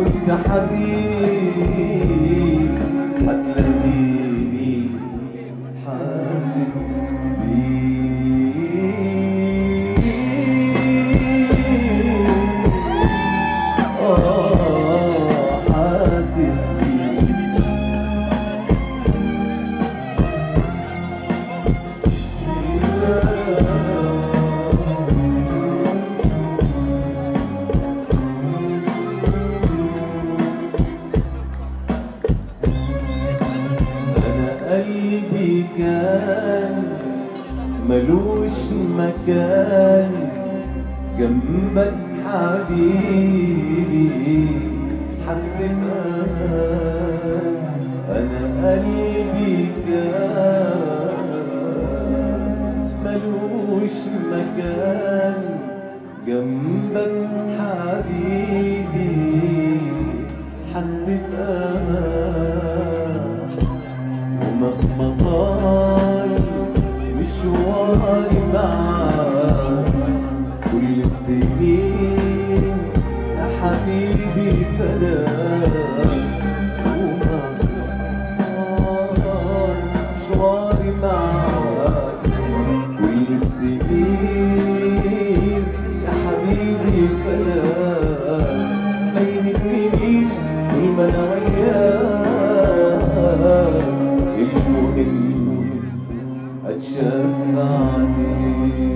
وانت حزين هتلاقيني حاسس بيك آه حاسس بيك أنا قلبي كان ملوش مكان جنبك حبيبي حس بأمان أنا قلبي كان ملوش مكان جنبك حبيبي حس بأمان ومهما طال مشواري معاك كل السنين يا حبيبي فداك ومهما طال مشواري معاك كل السنين يا حبيبي فداك ما يهمنيش طول ما انا وياك المهم اتشاف عليك